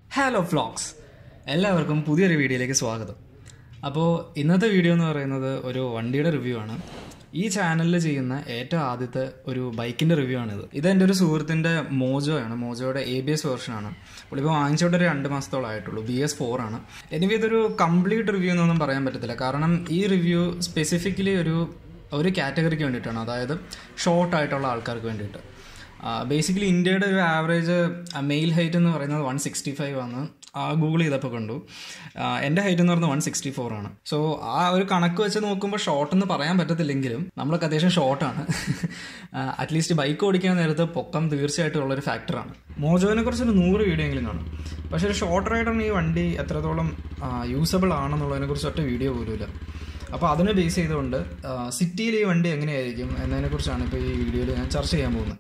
hello ഫ്ലോക്സ് എല്ലാവർക്കും പുതിയൊരു വീഡിയോയിലേക്ക് സ്വാഗതം അപ്പോൾ ഇന്നത്തെ വീഡിയോ എന്ന് പറയുന്നത് ഒരു വണ്ടിയുടെ റിവ്യൂ ആണ് ഈ ചാനലിൽ ചെയ്യുന്ന ഏറ്റവും ആദ്യത്തെ ഒരു ബൈക്കിൻ്റെ റിവ്യൂ ആണിത് ഇത് എൻ്റെ ഒരു സുഹൃത്തിൻ്റെ മോജോ ആണ് മോജോയുടെ എ ബി എസ് വെർഷനാണ് പുള്ളിപ്പോൾ വാങ്ങിച്ചോട്ട് ഒരു രണ്ട് മാസത്തോളം ആയിട്ടുള്ളൂ ബി എസ് ഫോർ ആണ് എനിക്ക് ഇതൊരു കംപ്ലീറ്റ് റിവ്യൂ എന്നൊന്നും പറയാൻ പറ്റത്തില്ല കാരണം ഈ റിവ്യൂ സ്പെസിഫിക്കലി ഒരു ഒരു കാറ്റഗറിക്ക് വേണ്ടിയിട്ടാണ് അതായത് ഷോർട്ട് ആയിട്ടുള്ള ആൾക്കാർക്ക് വേണ്ടിയിട്ട് ബേസിക്കലി ഇന്ത്യയുടെ ഒരു ആവറേജ് മെയിൽ ഹൈറ്റ് എന്ന് പറയുന്നത് വൺ സിക്സ്റ്റി ഫൈവ് ആണ് ഗൂഗിൾ ചെയ്തപ്പോൾ കണ്ടു ആ, എൻ്റെ ഹൈറ്റ് എന്ന് പറയുന്നത് വൺ സിക്സ്റ്റി ഫോർ ആണ് സോ ആ ഒരു കണക്ക് വെച്ച് നോക്കുമ്പോൾ ഷോർട്ട് എന്ന് പറയാൻ പറ്റത്തില്ലെങ്കിലും നമ്മളൊക്കെ അത്യാവശ്യം ഷോർട്ടാണ് അറ്റ്ലീസ്റ്റ് ബൈക്ക് ഓടിക്കാൻ നേരത്ത് പൊക്കം തീർച്ചയായിട്ടും ഉള്ളൊരു ഫാക്ടറാണ് മോജോനെ കുറിച്ച് ഒരു നൂറ് വീഡിയോ എങ്കിലും കാണും പക്ഷേ ഒരു ഷോർട്ട് റൈഡറിന് ഈ വണ്ടി എത്രത്തോളം യൂസബിൾ ആണെന്നുള്ളതിനെ കുറിച്ച് ഒറ്റ വീഡിയോ പോലുമില്ല അപ്പോൾ അതിനെ ബേസ് ചെയ്തുകൊണ്ട് സിറ്റിയിൽ ഈ വണ്ടി എങ്ങനെയായിരിക്കും എന്നതിനെക്കുറിച്ചാണ് ഇപ്പോൾ ഈ വീഡിയോയിൽ ഞാൻ ചർച്ച ചെയ്യാൻ പോകുന്നത്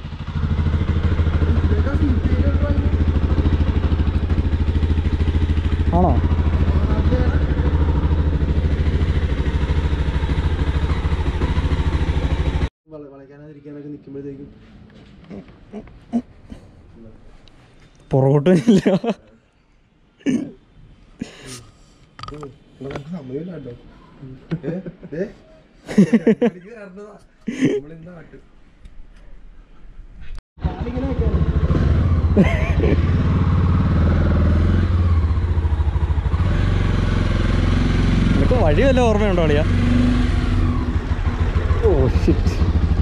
ആണോ വളയ്ക്കാനാതിരിക്കാനൊക്കെ നിൽക്കുമ്പോഴത്തേക്കും പുറകോട്ടും ഇല്ല നമുക്ക് സമയമില്ല കേട്ടോ നമ്മളിന്ന് നാട്ട് നിനക്ക് വഴി വല്ല ഓർമ്മയുണ്ടോ അളിയാ ഓ ഷിറ്റ്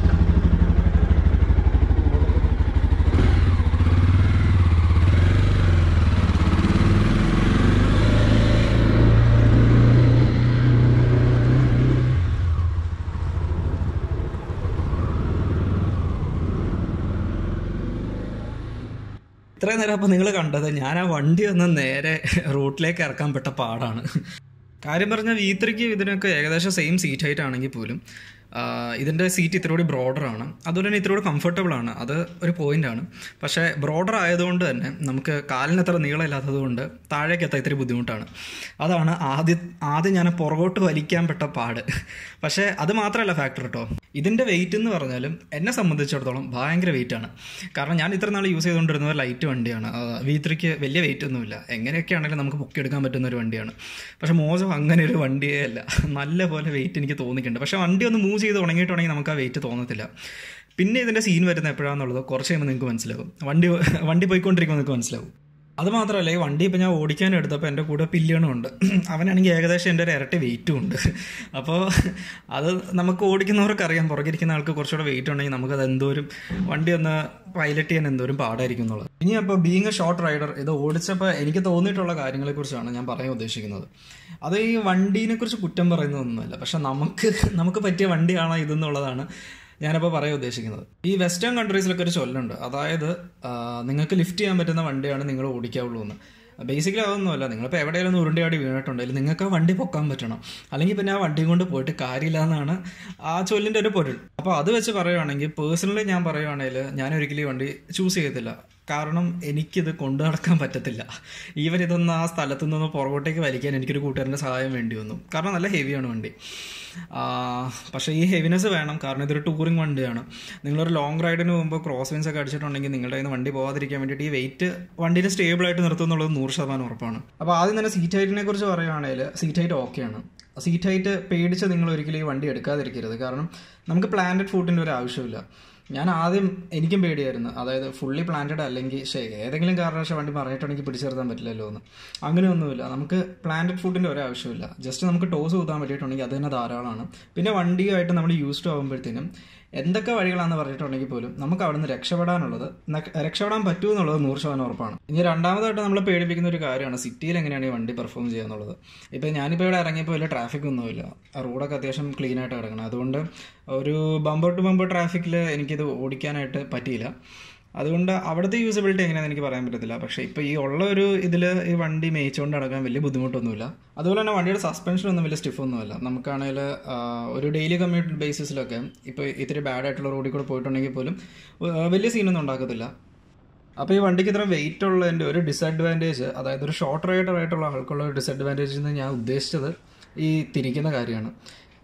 ഇത്രയും നേരം അപ്പോൾ നിങ്ങൾ കണ്ടത് ഞാൻ ആ വണ്ടി ഒന്ന് നേരെ റൂട്ടിലേക്ക് ഇറക്കാൻ പെട്ട പാടാണ് കാര്യം പറഞ്ഞാൽ വീത്രയ്ക്ക് ഇതിനൊക്കെ ഏകദേശം സെയിം സീറ്റ് ഹൈറ്റ് ആണെങ്കിൽ പോലും ആ, ഇതിൻ്റെ സീറ്റ് ഇത്തിരി ബ്രോഡർ ആണ് അതുപോലെ തന്നെ ഇത്തിരി കംഫർട്ടബിൾ ആണ് അത് ഒരു പോയിന്റ് ആണ് പക്ഷേ ബ്രോഡർ ആയതുകൊണ്ട് തന്നെ നമുക്ക് കാലിന് അത്ര നീളമില്ലാത്തത് കൊണ്ട് താഴേക്ക് എത്താൻ ഇത്തിരി ബുദ്ധിമുട്ടാണ് അതാണ് ആദ്യം ആദ്യം ഞാൻ പുറകോട്ട് വലിക്കാൻ പെട്ട പാട് പക്ഷേ അത് മാത്രമല്ല ഫാക്ടർ കേട്ടോ ഇതിൻ്റെ വെയിറ്റ് എന്ന് പറഞ്ഞാലും എന്നെ സംബന്ധിച്ചിടത്തോളം ഭയങ്കര വെയിറ്റ് ആണ് കാരണം ഞാൻ ഇത്ര നാൾ യൂസ് ചെയ്തുകൊണ്ടിരുന്ന ഒരു ലൈറ്റ് വണ്ടിയാണ് വി ത്രീക്ക് വലിയ വെയിറ്റ് ഒന്നുമില്ല എങ്ങനെയൊക്കെ ആണെങ്കിലും നമുക്ക് പൊക്കിയെടുക്കാൻ പറ്റുന്ന ഒരു വണ്ടിയാണ് പക്ഷേ മോശം അങ്ങനെ ഒരു വണ്ടിയേ അല്ല നല്ല പോലെ വെയിറ്റ് എനിക്ക് തോന്നിക്കുന്നുണ്ട് പക്ഷേ വണ്ടി ഒന്ന് മൂവ് ചെയ്ത് തുടങ്ങിയിട്ടുണ്ടെങ്കിൽ നമുക്ക് ആ വെയിറ്റ് തോന്നത്തില്ല പിന്നെ ഇതിൻ്റെ സീൻ വരുന്നത് എപ്പോഴാണെന്നുള്ളത് കുറച്ച് കഴിയുമ്പോൾ നിങ്ങൾക്ക് മനസ്സിലാവും വണ്ടി വണ്ടി പോയിക്കൊണ്ടിരിക്കുമ്പോൾ നിങ്ങൾക്ക് മനസ്സിലാവും അത് മാത്രമല്ല ഈ വണ്ടി ഇപ്പം ഞാൻ ഓടിക്കാൻ എടുത്തപ്പോൾ എൻ്റെ കൂടെ പില്ലിയണും ഉണ്ട് അവനാണെങ്കിൽ ഏകദേശം എൻ്റെ ഒരു ഇരട്ടി വെയിറ്റും ഉണ്ട് അപ്പോൾ അത് നമുക്ക് ഓടിക്കുന്നവർക്ക് അറിയാം പുറകിരിക്കുന്ന ആൾക്ക് കുറച്ചുകൂടെ വെയിറ്റ് ഉണ്ടെങ്കിൽ നമുക്കത് എന്തോരം വണ്ടി ഒന്ന് പൈലറ്റ് ചെയ്യാൻ എന്തോരം പാടായിരിക്കും എന്നുള്ളത് ഇനി അപ്പോൾ ബീങ് എ ഷോർട്ട് റൈഡർ ഇത് ഓടിച്ചപ്പോൾ എനിക്ക് തോന്നിയിട്ടുള്ള കാര്യങ്ങളെക്കുറിച്ചാണ് ഞാൻ പറയാൻ ഉദ്ദേശിക്കുന്നത് അത് ഈ വണ്ടീനെ കുറിച്ച് കുറ്റം പറയുന്നതൊന്നുമല്ല പക്ഷെ നമുക്ക് നമുക്ക് പറ്റിയ വണ്ടിയാണോ ഇതെന്നുള്ളതാണ് ഞാനപ്പോൾ പറയാൻ ഉദ്ദേശിക്കുന്നത് ഈ വെസ്റ്റേൺ കൺട്രീസിലൊക്കെ ഒരു ചൊല്ലുണ്ട് അതായത് ആ, നിങ്ങൾക്ക് ലിഫ്റ്റ് ചെയ്യാൻ പറ്റുന്ന വണ്ടിയാണ് നിങ്ങൾ ഓടിക്കാവുള്ളൂ എന്ന് ബേസിക്കലി അതൊന്നുമല്ല നിങ്ങളിപ്പോൾ എവിടെയെങ്കിലും ഒന്ന് ഉരുണ്ടിയാടി വീണിട്ടുണ്ടെങ്കിൽ നിങ്ങൾക്ക് ആ വണ്ടി പൊക്കാൻ പറ്റണം അല്ലെങ്കിൽ പിന്നെ ആ വണ്ടി കൊണ്ട് പോയിട്ട് കാര്യമില്ല എന്നാണ് ആ ചൊല്ലിൻ്റെ ഒരു പൊരുൾ അപ്പോൾ അത് വെച്ച് പറയുവാണെങ്കിൽ പേഴ്സണലി ഞാൻ പറയുവാണെങ്കിൽ ഞാൻ ഒരിക്കലും ഈ വണ്ടി ചൂസ് ചെയ്യത്തില്ല കാരണം എനിക്കിത് കൊണ്ടു നടക്കാൻ പറ്റത്തില്ല ഈവൻ ഇതൊന്ന് ആ സ്ഥലത്തു നിന്ന് പുറകോട്ടേക്ക് വലിക്കാൻ എനിക്കൊരു കൂട്ടുകാരൻ്റെ സഹായം വേണ്ടി വന്നു കാരണം നല്ല ഹെവിയാണ് വണ്ടി ആ, പക്ഷേ ഈ ഹെവിനെസ് വേണം കാരണം ഇതൊരു ടൂറിംഗ് വണ്ടിയാണ് നിങ്ങളൊരു ലോങ് റൈഡിന് പോകുമ്പോൾ ക്രോസ് വിൻസ് ഒക്കെ അടിച്ചിട്ടുണ്ടെങ്കിൽ നിങ്ങളുടെ കയ്യിൽ നിന്ന് വണ്ടി പോകാതിരിക്കാൻ വേണ്ടിയിട്ട് ഈ വെയിറ്റ് വണ്ടിനെ സ്റ്റേബിൾ ആയിട്ട് നിർത്തും എന്നുള്ളത് നൂറ് ശതമാനം ഉറപ്പാണ് അപ്പോൾ ആദ്യം തന്നെ സീറ്റ് ഹൈറ്റിനെ കുറിച്ച് പറയുകയാണെങ്കിൽ സീറ്റ് ഹൈറ്റ് ഓക്കെയാണ് സീറ്റ് ഹൈറ്റ് പേടിച്ച് നിങ്ങൾ ഒരിക്കലും ഈ വണ്ടി എടുക്കാതിരിക്കരുത് കാരണം നമുക്ക് പ്ലാന്റഡ് ഫുഡിൻ്റെ ഒരു ആവശ്യമില്ല ഞാൻ ആദ്യം എനിക്കും പേടിയായിരുന്നു അതായത് ഫുള്ളി പ്ലാന്റഡ് അല്ലെങ്കിൽ ശേ ഏതെങ്കിലും കാരണവശാൽ വണ്ടി മറിഞ്ഞിട്ടുണ്ടെങ്കിൽ പിടിച്ചെടുത്താൻ പറ്റില്ലല്ലോ എന്ന് അങ്ങനെയൊന്നുമില്ല നമുക്ക് പ്ലാന്റഡ് ഫുഡിൻ്റെ ഒരു ആവശ്യമില്ല ജസ്റ്റ് നമുക്ക് ടോസ് കൂത്താൻ പറ്റിയിട്ടുണ്ടെങ്കിൽ അത് തന്നെ ധാരാളമാണ് പിന്നെ വണ്ടിയുമായിട്ട് നമ്മൾ യൂസ്ഡ് ആകുമ്പോഴത്തേനും എന്തൊക്കെ വഴികളാണെന്ന് പറഞ്ഞിട്ടുണ്ടെങ്കിൽ പോലും നമുക്ക് അവിടെ നിന്ന് രക്ഷപ്പെടാനുള്ളത് ന- രക്ഷപ്പെടാൻ പറ്റൂ എന്നുള്ളത് നൂറ് ശതമാനം ഉറപ്പാണ് ഇനി രണ്ടാമതായിട്ട് നമ്മളെ പേടിപ്പിക്കുന്ന ഒരു കാര്യമാണ് സിറ്റിയിൽ എങ്ങനെയാണ് ഈ വണ്ടി പെർഫോം ചെയ്യുക എന്നുള്ളത് ഇപ്പോൾ ഞാനിപ്പോൾ ഇവിടെ ഇറങ്ങിയപ്പോൾ വലിയ ട്രാഫിക് ഒന്നുമില്ല ആ റോഡൊക്കെ അത്യാവശ്യം ക്ലീൻ ആയിട്ട് കിടക്കണം അതുകൊണ്ട് ഒരു ബമ്പർ ടു ബമ്പർ ട്രാഫിക്കിൽ എനിക്കിത് ഓടിക്കാനായിട്ട് പറ്റിയില്ല അതുകൊണ്ട് അവിടുത്തെ യൂസബിലിറ്റി എങ്ങനെയാണെന്ന് എനിക്ക് പറയാൻ പറ്റത്തില്ല പക്ഷേ ഇപ്പോൾ ഈ ഉള്ള ഒരു ഇതിൽ ഈ വണ്ടി മേയിച്ചുകൊണ്ട് നടക്കാൻ വലിയ ബുദ്ധിമുട്ടൊന്നുമില്ല അതുപോലെ തന്നെ വണ്ടിയുടെ സസ്പെൻഷൻ ഒന്നും വലിയ സ്റ്റിഫ് ഒന്നുമല്ല നമുക്കാണെങ്കിൽ ഒരു ഡെയിലി കമ്മ്യൂട്ട് ബേസിസിലൊക്കെ ഇപ്പോൾ ഇത്തിരി ബാഡ് ആയിട്ടുള്ള റോഡിൽ കൂടെ പോയിട്ടുണ്ടെങ്കിൽ പോലും ആ, വലിയ സീനൊന്നും ഉണ്ടാക്കത്തില്ല അപ്പോൾ ഈ വണ്ടിക്ക് ഇത്ര വെയിറ്റ് ഉള്ളതിൻ്റെ ഒരു ഡിസഡ്വാൻറ്റേജ് അതായത് ഒരു ഷോർട്ട് റൈഡർ ആയിട്ടുള്ള ആൾക്കുള്ള ഒരു ഡിസഡ്വാൻറ്റേജ് എന്ന് ഞാൻ ഉദ്ദേശിച്ചത് ഈ തിരിക്കുന്ന കാര്യമാണ്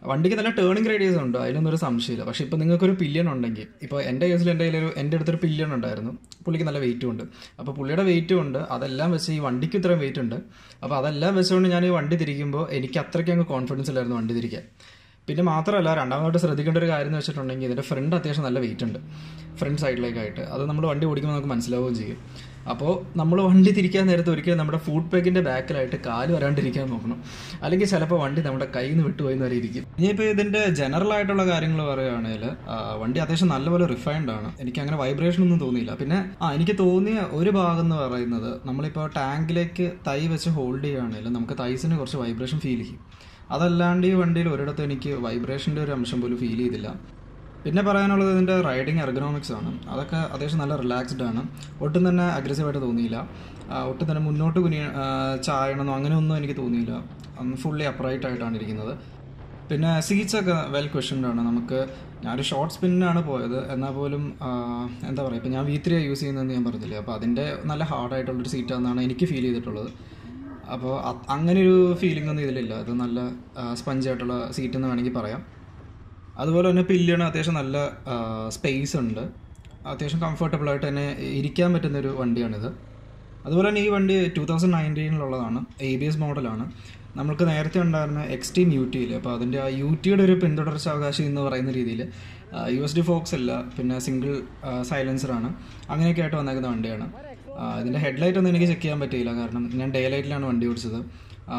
വണ്ടിക്ക് നല്ല ടേണിംഗ് റേഡിയസ് ഉണ്ട് അതിലൊന്നും ഒരു സംശയമില്ല പക്ഷേ ഇപ്പോൾ നിങ്ങൾക്കൊരു പില്യൺ ഉണ്ടെങ്കിൽ ഇപ്പോൾ എൻ്റെ കേസിൽ എൻ്റെ കയ്യിലൊരു എൻ്റെ അടുത്തൊരു പില്യൺ ഉണ്ടായിരുന്നു പുള്ളിക്ക് നല്ല വെയിറ്റും ഉണ്ട് അപ്പോൾ പുള്ളിയുടെ വെയിറ്റും ഉണ്ട് അതെല്ലാം വെച്ച് ഈ വണ്ടിക്ക് ഇത്രയും വെയിറ്റ് ഉണ്ട് അപ്പോൾ അതെല്ലാം വെച്ചുകൊണ്ട് ഞാൻ ഈ വണ്ടി തിരിക്കുമ്പോൾ എനിക്ക് അത്രയ്ക്ക് അങ്ങ് കോൺഫിഡൻസ് ഇല്ലായിരുന്നു വണ്ടി തിരിക്കാൻ പിന്നെ മാത്രമല്ല രണ്ടാമതായിട്ട് ശ്രദ്ധിക്കേണ്ട ഒരു കാര്യം എന്ന് വെച്ചിട്ടുണ്ടെങ്കിൽ ഇതിൻ്റെ ഫ്രണ്ട് അത്യാവശ്യം നല്ല വെയിറ്റ് ഉണ്ട് ഫ്രണ്ട് സൈഡിലേക്കായിട്ട് അത് നമ്മൾ വണ്ടി ഓടിക്കുമ്പോൾ നമുക്ക് മനസ്സിലാവുകയും ചെയ്യും അപ്പോൾ നമ്മൾ വണ്ടി തിരിക്കാൻ നേരത്ത് ഒരിക്കലും നമ്മുടെ ഫുഡ് പാക്കിൻ്റെ ബാക്കിലായിട്ട് കാല് വരാണ്ടിരിക്കാൻ നോക്കണം അല്ലെങ്കിൽ ചിലപ്പോൾ വണ്ടി നമ്മുടെ കയ്യിൽ നിന്ന് വിട്ടുപോയി വരെ ഇരിക്കും ഇനിയിപ്പോൾ ഇതിൻ്റെ ജനറൽ ആയിട്ടുള്ള കാര്യങ്ങൾ പറയുകയാണെങ്കിൽ ആ, വണ്ടി അത്യാവശ്യം നല്ലപോലെ റിഫൈൻഡ് ആണ് എനിക്ക് അങ്ങനെ വൈബ്രേഷൻ ഒന്നും തോന്നിയില്ല പിന്നെ ആ എനിക്ക് തോന്നിയ ഒരു ഭാഗം എന്ന് പറയുന്നത് നമ്മളിപ്പോൾ ടാങ്കിലേക്ക് തൈ വെച്ച് ഹോൾഡ് ചെയ്യുകയാണെങ്കിൽ നമുക്ക് തൈസിന് കുറച്ച് വൈബ്രേഷൻ ഫീൽ ചെയ്യും അതല്ലാണ്ട് ഈ വണ്ടിയിൽ ഒരിടത്തും എനിക്ക് വൈബ്രേഷൻ്റെ ഒരു അംശം പോലും ഫീൽ ചെയ്തില്ല പിന്നെ പറയാനുള്ളത് ഇതിൻ്റെ റൈഡിങ് എർഗണോമിക്സ് ആണ് അതൊക്കെ അത്യാവശ്യം നല്ല റിലാക്സ്ഡ് ആണ് ഒട്ടും തന്നെ അഗ്രസീവായിട്ട് തോന്നിയില്ല ആ, ഒട്ടും തന്നെ മുന്നോട്ട് കുനി ആ, ചായണമെന്നോ അങ്ങനെ ഒന്നും എനിക്ക് തോന്നിയില്ല ഫുള്ളി അപ്രൈറ്റ് ആയിട്ടാണ് ഇരിക്കുന്നത് പിന്നെ സീറ്റ്സ് ഒക്കെ വെൽ ക്വസ്റ്റൻഡ് ആണ് നമുക്ക് ഞാനൊരു ഷോർട്ട് സ്പിന്നാണ് പോയത് എന്നാൽ പോലും ആ, എന്താ പറയുക ഇപ്പം ഞാൻ വി ത്രീ യൂസ് ചെയ്യുന്നതെന്ന് ഞാൻ പറഞ്ഞില്ലേ അപ്പോൾ അതിൻ്റെ നല്ല ഹാർഡായിട്ടുള്ളൊരു സീറ്റാണെന്നാണ് എനിക്ക് ഫീൽ ചെയ്തിട്ടുള്ളത് അപ്പോൾ അത് അങ്ങനെ ഒരു ഫീലിംഗ് ഒന്നും ഇതിലില്ല ഇത് നല്ല സ്പഞ്ച് ആയിട്ടുള്ള സീറ്റ് എന്ന് വേണമെങ്കിൽ പറയാം അതുപോലെ തന്നെ പില്ലിയാണ് അത്യാവശ്യം നല്ല സ്പേസ് ഉണ്ട് അത്യാവശ്യം കംഫർട്ടബിൾ ആയിട്ട് തന്നെ ഇരിക്കാൻ പറ്റുന്ന ഒരു വണ്ടിയാണിത് അതുപോലെ തന്നെ ഈ വണ്ടി ടൂ തൗസൻഡ് നയൻറ്റീനിലുള്ളതാണ് എ ബി എസ് മോഡലാണ് നമ്മൾക്ക് നേരത്തെ ഉണ്ടായിരുന്ന എക്സ് ടീം യു ടിയിൽ അപ്പോൾ അതിൻ്റെ ആ യു ടിയുടെ ഒരു പിന്തുടർച്ചാവകാശം എന്ന് പറയുന്ന രീതിയിൽ യു എസ് ഡി ഫോക്സ് അല്ല പിന്നെ സിംഗിൾ സൈലൻസറാണ് അങ്ങനെയൊക്കെ ആയിട്ട് വന്നേക്കുന്ന വണ്ടിയാണ് ആ, ഇതിൻ്റെ ഹെഡ്ലൈറ്റ് ഒന്നും എനിക്ക് ചെക്ക് ചെയ്യാൻ പറ്റിയില്ല കാരണം ഞാൻ ഡേ ലൈറ്റിലാണ് വണ്ടി ഓടിച്ചത് ആ,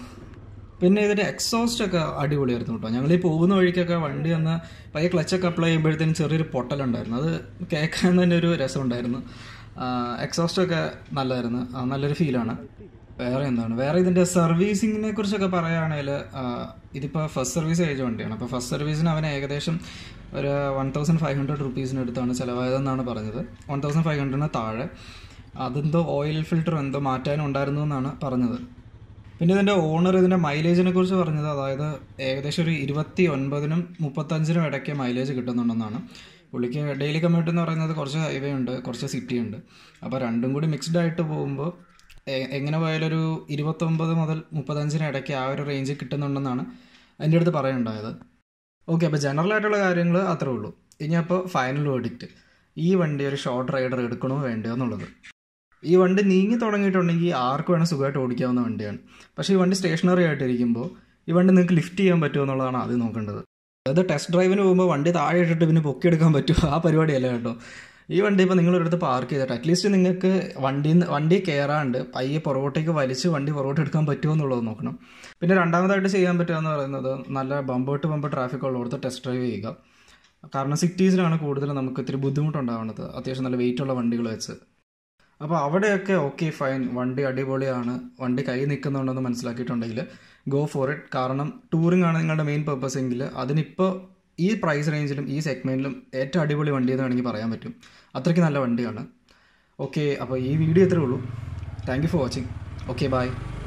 പിന്നെ ഇതിൻ്റെ എക്സോസ്റ്റ് ഒക്കെ അടിപൊളിയായിരുന്നു കേട്ടോ ഞങ്ങൾ ഈ പോകുന്ന വഴിക്കൊക്കെ വണ്ടി ഒന്ന് പയ്യെ ക്ലച്ചൊക്കെ അപ്ലൈ ചെയ്യുമ്പോഴത്തേനും ചെറിയൊരു പൊട്ടലുണ്ടായിരുന്നു അത് കേൾക്കാൻ തന്നെ ഒരു രസമുണ്ടായിരുന്നു എക്സോസ്റ്റ് ഒക്കെ നല്ലതായിരുന്നു ആ, നല്ലൊരു ഫീലാണ് വേറെ എന്താണ് വേറെ ഇതിൻ്റെ സർവീസിങ്ങിനെ കുറിച്ചൊക്കെ പറയുകയാണെങ്കിൽ ഇതിപ്പോൾ ഫസ്റ്റ് സർവീസ് ഏജ് വണ്ടിയാണ് അപ്പോൾ ഫസ്റ്റ് സർവീസിന് അവൻ ഏകദേശം ഒരു വൺ തൗസൻഡ് ഫൈവ് ഹൺഡ്രഡ് റുപ്പീസിന് അടുത്താണ് ചിലവായതെന്നാണ് പറഞ്ഞത് വൺ തൗസൻഡ് ഫൈവ് ഹൺഡ്രഡിന് താഴെ അതെന്തോ ഓയിൽ ഫിൽറ്റർ എന്തോ മാറ്റാനുണ്ടായിരുന്നു എന്നാണ് പറഞ്ഞത് പിന്നെ ഇതിൻ്റെ ഓണർ ഇതിൻ്റെ മൈലേജിനെ കുറിച്ച് പറഞ്ഞത് അതായത് ഏകദേശം ഒരു ഇരുപത്തി ഒൻപതിനും മുപ്പത്തഞ്ചിനും ഇടയ്ക്ക് മൈലേജ് കിട്ടുന്നുണ്ടെന്നാണ് പുള്ളിക്ക് ഡെയിലി കമ്മ്യൂട്ട് എന്ന് പറയുന്നത് കുറച്ച് ഹൈവേ ഉണ്ട് കുറച്ച് സിറ്റി ഉണ്ട് അപ്പോൾ രണ്ടും കൂടി മിക്സ്ഡ് ആയിട്ട് പോകുമ്പോൾ എ- എങ്ങനെ പോയാലും ഒരു ഇരുപത്തൊമ്പത് മുതൽ മുപ്പത്തഞ്ചിന് ഇടയ്ക്ക് ആ ഒരു റേഞ്ച് കിട്ടുന്നുണ്ടെന്നാണ് എൻ്റെ അടുത്ത് പറയുണ്ടായത് ഓക്കെ അപ്പോൾ ജനറൽ ആയിട്ടുള്ള കാര്യങ്ങൾ അത്രേ ഉള്ളൂ ഇനി അപ്പോൾ ഫൈനൽ വേർഡിക്റ്റ് ഈ വണ്ടി ഒരു ഷോർട്ട് റൈഡർ എടുക്കണോ വേണ്ടയോ എന്നുള്ളത് ഈ വണ്ടി നീങ്ങി തുടങ്ങിയിട്ടുണ്ടെങ്കിൽ ആർക്ക് വേണം സുഖമായിട്ട് ഓടിക്കാവുന്ന വണ്ടിയാണ് പക്ഷേ ഈ വണ്ടി സ്റ്റേഷനറി ആയിട്ടിരിക്കുമ്പോൾ ഈ വണ്ടി നിങ്ങൾക്ക് ലിഫ്റ്റ് ചെയ്യാൻ പറ്റുമോ എന്നുള്ളതാണ് ആദ്യം നോക്കേണ്ടത് അതായത് ടെസ്റ്റ് ഡ്രൈവിന് പോകുമ്പോൾ വണ്ടി താഴെ ഇട്ടിട്ട് പിന്നെ പൊക്കിയെടുക്കാൻ പറ്റുമോ ആ പരിപാടിയല്ല കേട്ടോ ഈ വണ്ടി ഇപ്പോൾ നിങ്ങളൊരിടത്ത് പാർക്ക് ചെയ്തിട്ട് അറ്റ്ലീസ്റ്റ് നിങ്ങൾക്ക് വണ്ടി വണ്ടി കയറാണ്ട് പയ്യെ പുറകോട്ടേക്ക് വലിച്ച് വണ്ടി പുറകോട്ട് എടുക്കാൻ പറ്റുമോ എന്നുള്ളത് നോക്കണം പിന്നെ രണ്ടാമതായിട്ട് ചെയ്യാൻ പറ്റുക എന്ന് പറയുന്നത് നല്ല ബമ്പർ ടു ബമ്പർ ട്രാഫിക് ഉള്ളിടത്ത് ടെസ്റ്റ് ഡ്രൈവ് ചെയ്യുക കാരണം സിറ്റീസിലാണ് കൂടുതൽ നമുക്ക് ഇത്തിരി ബുദ്ധിമുട്ടുണ്ടാവുന്നത് അത്യാവശ്യം നല്ല വെയിറ്റ് ഉള്ള വണ്ടികൾ വെച്ച് അപ്പോൾ അവിടെയൊക്കെ ഓക്കെ ഫൈൻ വണ്ടി അടിപൊളിയാണ് വണ്ടി കൈ നിൽക്കുന്നുണ്ടെന്ന് മനസ്സിലാക്കിയിട്ടുണ്ടെങ്കിൽ ഗോ ഫോർ ഇറ്റ് കാരണം ടൂറിംഗ് ആണ് നിങ്ങളുടെ മെയിൻ പർപ്പസ് എങ്കിൽ അതിനിപ്പോൾ ഈ പ്രൈസ് റേഞ്ചിലും ഈ സെഗ്മെൻറ്റിലും ഏറ്റവും അടിപൊളി വണ്ടി എന്ന് വേണമെങ്കിൽ പറയാൻ പറ്റും അത്രയ്ക്ക് നല്ല വണ്ടിയാണ് ഓക്കെ അപ്പോൾ ഈ വീഡിയോ ഇത്രേ ഉള്ളൂ thank you for watching okay by